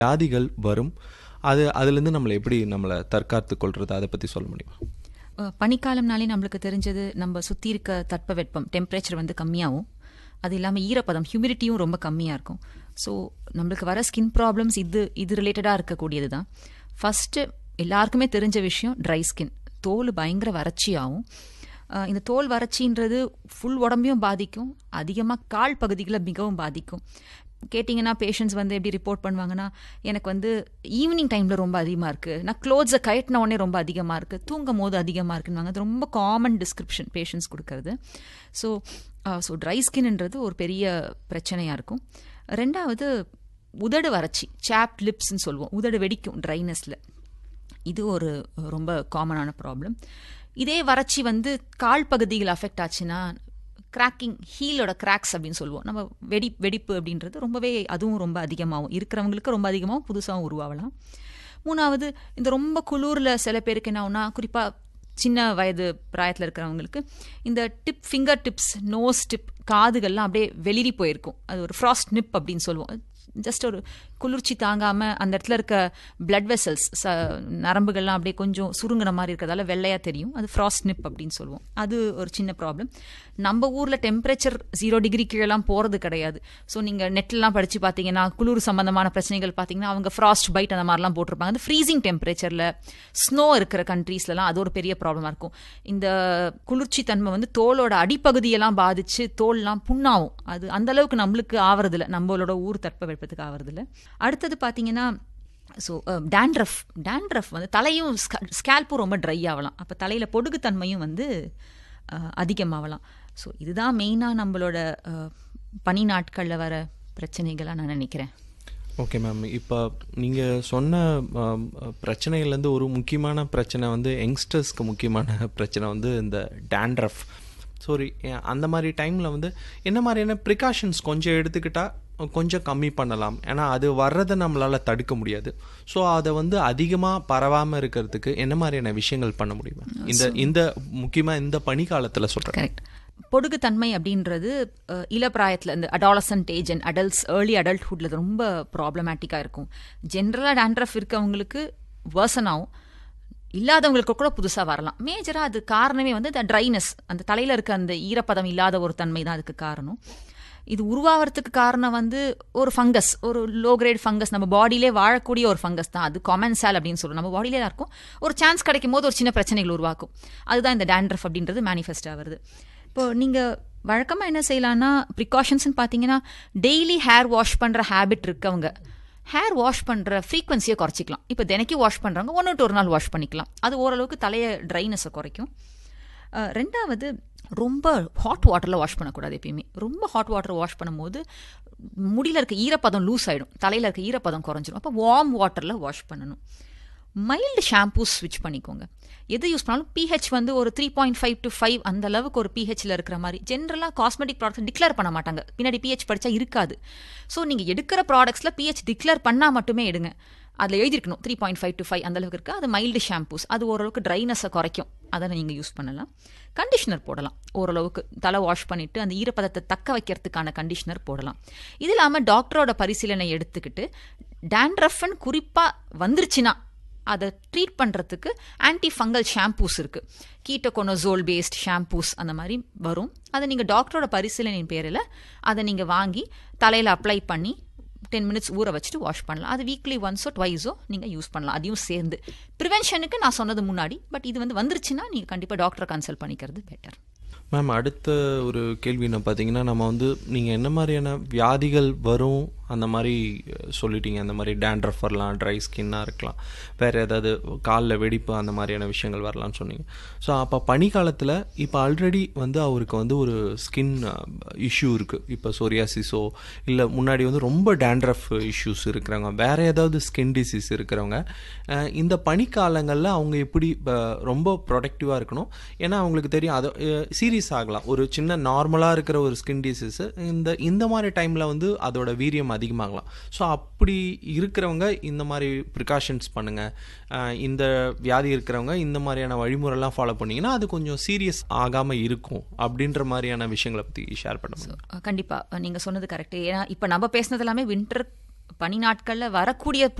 வியாதிகள் வரும் அது அதுலேருந்து நம்மளை எப்படி நம்மளை தற்காத்து கொள்றது அதை பற்றி சொல்ல முடியுமா அஹ், பனிக்காலம்னாலே நம்மளுக்கு தெரிஞ்சது நம்ம சுற்றி இருக்க தட்பவெப்பம் டெம்பரேச்சர் வந்து கம்மியாகும் அது இல்லாமல் ஈரப்பதம் ஹியூமிடிட்டியும் ரொம்ப கம்மியாக இருக்கும் ஸோ நம்மளுக்கு வர ஸ்கின் ப்ராப்ளம்ஸ் இது இது ரிலேட்டடாக இருக்கக்கூடியது தான் ஃபஸ்ட்டு எல்லாருக்குமே தெரிஞ்ச விஷயம் ட்ரை ஸ்கின் தோல் பயங்கர வறட்சி ஆகும் அஹ், இந்த தோல் வறட்சின்றது ஃபுல் உடம்பையும் பாதிக்கும் அதிகமாக கால் பகுதிகளை மிகவும் பாதிக்கும் கேட்டிங்கன்னா பேஷண்ட்ஸ் வந்து எப்படி ரிப்போர்ட் பண்ணுவாங்கன்னா எனக்கு வந்து ஈவினிங் டைமில் ரொம்ப அதிகமாக இருக்குது நான் க்ளோத்ஸை கயட்டின உடனே ரொம்ப அதிகமாக இருக்குது தூங்கும் போது அதிகமாக இருக்குன்னு அது ரொம்ப காமன் டிஸ்கிரிப்ஷன் பேஷண்ட்ஸ் கொடுக்கறது ஸோ ஸோ ட்ரை ஸ்கின்ன்றது ஒரு பெரிய பிரச்சனையாக இருக்கும் ரெண்டாவது உதடு வறட்சி சாப் லிப்ஸ்ன்னு சொல்லுவோம் உதடு வெடிக்கும் ட்ரைனஸில் இது ஒரு ரொம்ப காமனான ப்ராப்ளம் இதே வறட்சி வந்து கால் பகுதிகள் அஃபெக்ட் ஆச்சுன்னா கிராக்கிங் ஹீலோட கிராக்ஸ் அப்படின்னு சொல்லுவோம் நம்ம வெடி வெடிப்பு அப்படின்றது ரொம்பவே அதுவும் ரொம்ப அதிகமாகும் இருக்கிறவங்களுக்கு ரொம்ப அதிகமாகவும் புதுசாகவும் உருவாகலாம் மூணாவது இந்த ரொம்ப குளிரில் சில பேருக்கு என்ன ஆகும்னா குறிப்பாக சின்ன வயது பிராயத்தில் இருக்கிறவங்களுக்கு இந்த tip finger tips nose tip காதுகள்லாம் அப்படியே வெளிரி போயிருக்கும் அது ஒரு ஃப்ராஸ்ட் நிப் அப்படின்னு சொல்லுவோம் ஜஸ்ட் ஒரு குளிர்ச்சி தாங்காமல் அந்த இடத்துல இருக்க பிளட் வெசல்ஸ் ச நரம்புகள்லாம் அப்படியே கொஞ்சம் சுருங்கின மாதிரி இருக்கிறதால வெள்ளையாக தெரியும் அது ஃப்ராஸ்ட் நிப் அப்படின்னு சொல்லுவோம் அது ஒரு சின்ன ப்ராப்ளம் நம்ம ஊரில் டெம்பரேச்சர் ஜீரோ டிகிரி கீழெல்லாம் போகிறது கிடையாது ஸோ நீங்கள் நெட்லலாம் படித்து பார்த்தீங்கன்னா குளிர் சம்பந்தமான பிரச்சனைகள் பார்த்தீங்கன்னா அவங்க ஃப்ராஸ்ட் பைட் அந்த மாதிரிலாம் போட்டிருப்பாங்க அது ஃப்ரீசிங் டெம்பரேச்சரில் ஸ்னோ இருக்கிற கண்ட்ரீஸ்லலாம் அது ஒரு பெரிய ப்ராப்ளமாக இருக்கும் இந்த குளிர்ச்சி தன்மை வந்து தோலோட அடிப்பகுதியெல்லாம் பாதித்து தோல்லாம் புண்ணாகும் அது அந்த அளவுக்கு நம்மளுக்கு ஆவறதில்ல நம்மளோட ஊர் தட்பவெப்பத்துக்கு ஆவறதில்ல அடுத்தது பார்த்தீங்கன்னா ஸோ டேண்ட்ரஃப் டேண்ட்ரஃப் வந்து தலையும் ஸ்கேல்ப்பும் ரொம்ப ட்ரை ஆகலாம் அப்போ தலையில் பொடுகுத்தன்மையும் வந்து அஹ், அதிகமாகலாம் ஸோ இதுதான் மெயினாக நம்மளோட அஹ், பனி நாட்களில் வர பிரச்சனைகளாக நான் நினைக்கிறேன் ஓகே மேம் இப்போ நீங்கள் சொன்ன ஆம், பிரச்சனைகள்லேருந்து ஒரு முக்கியமான பிரச்சனை வந்து யங்ஸ்டர்ஸ்க்கு முக்கியமான பிரச்சனை வந்து இந்த டேண்ட்ரஃப் சாரி அந்த மாதிரி டைமில் வந்து என்ன மாதிரியான ப்ரிகாஷன்ஸ் கொஞ்சம் எடுத்துக்கிட்டால் கொஞ்சம் கம்மி பண்ணலாம் ஏன்னா அது வர்றதை நம்மளால் தடுக்க முடியாது ஸோ அதை வந்து அதிகமாக பரவாமல் இருக்கிறதுக்கு என்ன மாதிரியான விஷயங்கள் பண்ண முடியுமா இந்த இந்த முக்கியமாக இந்த பனிக்காலத்தில் சொல்கிறேன் கரெக்ட் பொடுகுத்தன்மை அப்படின்றது அஹ், இளப்பிராயத்தில் இந்த adolescent age and adults early அடல்ட்ஹுட்டில் ரொம்ப ப்ராப்ளமேட்டிக்காக இருக்கும் ஜென்ரலாக டேண்ட்ரஃப் இருக்கவங்களுக்கு வேர்சன் ஆகும் இல்லாதவங்களுக்கு கூட புதுசாக வரலாம் மேஜராக அது காரணமே வந்து இந்த ட்ரைனஸ் அந்த தலையில் இருக்க அந்த ஈரப்பதம் இல்லாத ஒரு தன்மை தான் அதுக்கு காரணம் இது உருவாகிறதுக்கு காரணம் வந்து ஒரு ஃபங்கஸ் ஒரு லோ கிரேட் ஃபங்கஸ் நம்ம பாடியிலே வாழக்கூடிய ஒரு ஃபங்கஸ் தான் அது காமன் சேல் அப்படின்னு சொல்லுவோம் நம்ம பாடியிலே தான் இருக்கும் ஒரு சான்ஸ் கிடைக்கும் போது ஒரு சின்ன பிரச்சனைகள் உருவாக்கும் அதுதான் இந்த டேண்ட்ரஃப் அப்படின்றது மேனிஃபெஸ்ட் ஆகுது இப்போ நீங்கள் வழக்கமாக என்ன செய்யலாம்னா ப்ரிகாஷன்ஸ்னு பார்த்தீங்கன்னா டெய்லி ஹேர் வாஷ் பண்ணுற ஹேபிட் இருக்கவங்க ஹேர் வாஷ் பண்ணுற ஃப்ரீக்வன்சியை குறைச்சிக்கலாம் இப்போ தினைக்கும் வாஷ் பண்ணுறவங்க ஒன்று விட்டு ஒரு நாள் வாஷ் பண்ணிக்கலாம் அது ஓரளவுக்கு தலையை ட்ரைனஸை குறைக்கும் அஹ், ரெண்டாவது ரொம்ப ஹாட் வாட்டரில் வாஷ் பண்ணக்கூடாது எப்பயுமே ரொம்ப ஹாட் வாட்டர் வாஷ் பண்ணும்போது முடியல இருக்க ஈரப்பதம் லூஸ் ஆகிடும் தலையில் இருக்க ஈரப்பதம் குறைஞ்சிடும் அப்போ வார்ம் வாட்டரில் வாஷ் பண்ணணும் மைல்டு ஷாம்பூஸ் ஸ்விட்ச் பண்ணிக்கோங்க எது யூஸ் பண்ணாலும் பிஹெச் வந்து ஒரு three point five to five அந்த அளவுக்கு ஒரு பிஹெச்சில் இருக்கிற மாதிரி ஜென்ரலாக காஸ்மெட்டிக் ப்ராடக்ட்ஸ் டிக்ளேர் பண்ண மாட்டாங்க பின்னாடி பிஹெச் படித்தா இருக்காது ஸோ நீங்கள் எடுக்கிற ப்ராடக்ட்ஸில் பிஹெச் டிக்ளேர் பண்ணால் மட்டுமே எடுங்க அதில் எழுதிருக்கணும் three point five to five அந்த அளவுக்கு இருக்குது அது மைல்டு ஷாம்பூஸ் அது ஓரளவுக்கு ட்ரைனஸை குறைக்கும் அதை நீங்கள் யூஸ் பண்ணலாம் கண்டிஷனர் போடலாம் ஓரளவுக்கு தலை வாஷ் பண்ணிவிட்டு அந்த ஈரப்பதத்தை தக்க வைக்கிறதுக்கான கண்டிஷனர் போடலாம் இது இல்லாமல் டாக்டரோட பரிசீலனை எடுத்துக்கிட்டு டேண்ட்ரஃப்னு குறிப்பாக வந்துருச்சுன்னா அதை ட்ரீட் பண்ணுறதுக்கு ஆன்டி ஃபங்கல் ஷாம்பூஸ் இருக்குது கீட்டோகோனோசோல் பேஸ்ட் ஷாம்பூஸ் அந்த மாதிரி வரும் அதை நீங்கள் டாக்டரோட பரிசீலனையின் பேரில் அதை நீங்கள் வாங்கி தலையில் அப்ளை பண்ணி டென் மினிட்ஸ் ஊற வச்சுட்டு வாஷ் பண்ணலாம் அது வீக்லி ஒன்ஸோ ட்வைஸோ நீங்கள் யூஸ் பண்ணலாம் அதையும் சேர்ந்து ப்ரிவென்ஷனுக்கு நான் சொன்னது முன்னாடி பட் இது வந்து வந்துருச்சுன்னா நீங்கள் கண்டிப்பாக டாக்டரை கன்சல்ட் பண்ணிக்கிறது பெட்டர் மேம் அடுத்த ஒரு கேள்வி என்ன பார்த்தீங்கன்னா நம்ம வந்து நீங்கள் என்ன மாதிரியான வியாதிகள் வரும் அந்த மாதிரி அஹ், சொல்லிட்டீங்க அந்த மாதிரி டேண்ட்ரஃப் வரலாம் ட்ரை ஸ்கின்னாக இருக்கலாம் வேறு ஏதாவது காலில் வெடிப்பு அந்த மாதிரியான விஷயங்கள் வரலாம்னு சொன்னீங்க ஸோ அப்போ பனிக்காலத்தில் இப்போ ஆல்ரெடி வந்து அவருக்கு வந்து ஒரு ஸ்கின் இஷ்யூ இருக்குது இப்போ சொரியாசிஸோ இல்லை முன்னாடி வந்து ரொம்ப டேண்ட்ரஃப் இஷ்யூஸ் இருக்கிறவங்க வேறு ஏதாவது ஸ்கின் டிசீஸ் இருக்கிறவங்க அஹ், இந்த பனிக்காலங்களில் அவங்க எப்படி அஹ், ரொம்ப ப்ரொடக்டிவாக இருக்கணும் ஏன்னா அவங்களுக்கு தெரியும் அது சீரியஸ் ஆகலாம் ஒரு சின்ன நார்மலாக இருக்கிற ஒரு ஸ்கின் டிசீஸ் இந்த இந்த மாதிரி டைமில் வந்து அதோட வீரியம் அதிகமாகலாம் ஸோ அப்படி இருக்கிறவங்க இந்த மாதிரி ப்ரிகாஷன்ஸ் பண்ணுங்கள் இந்த வியாதி இருக்கிறவங்க இந்த மாதிரியான வழிமுறைலாம் ஃபாலோ பண்ணிங்கன்னா அது கொஞ்சம் சீரியஸ் ஆகாமல் இருக்கும் அப்படின்ற மாதிரியான விஷயங்களை பற்றி ஷேர் பண்ண முடியும் கண்டிப்பாக நீங்கள் சொன்னது கரெக்ட் ஏன்னா இப்போ நம்ம பேசுனது எல்லாமே வின்டர் பனி நாட்களில் வரக்கூடிய